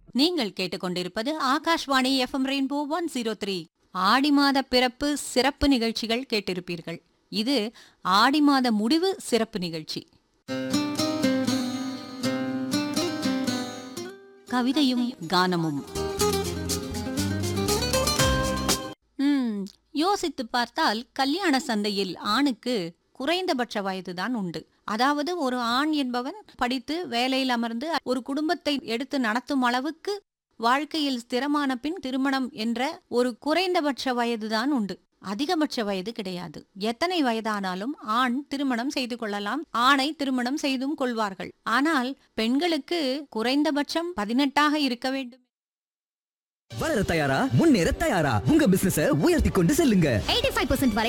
நீங்கள் கேட்டுக்கொண்டிருப்பது Akashvani FM rainbow one zero three Aadi மாத பிறப்பு சிறப்பு நிகழ்ச்சிகள் கேட்டிருப்பீர்கள் இது ஆடி மாத முடிவு சிறப்பு நிகழ்ச்சி கவிதையும் கானமும் ம், யோசித்து பார்த்தால் கல்யாண சந்தையில் ஆணுக்கு குறைந்தபட்ச வயதுதான் உண்டு அதாவது ஒரு ஆண் என்பவன் படித்து வேலையில் அமர்ந்து ஒரு குடும்பத்தை எடுத்து நடத்தும் அளவுக்கு வாழ்க்கையில் ஸ்திரமான பின் திருமணம் என்ற ஒரு குறைந்தபட்ச வயதுதான் உண்டு அதிகபட்ச வயது கிடையாது எத்தனை வயதானாலும் ஆண் திருமணம் செய்து கொள்ளலாம் ஆணை திருமணம் செய்தும் கொள்வார்கள் ஆனால் பெண்களுக்கு குறைந்தபட்சம் பதினெட்டாக இருக்க வேண்டும் வளர தயாரா முன்னேற தயாரா உங்க பிசினஸ உயர்த்தி கொண்டு செல்லுங்க எயிட்டி ஃபைவ் பர்சன்ட் வரை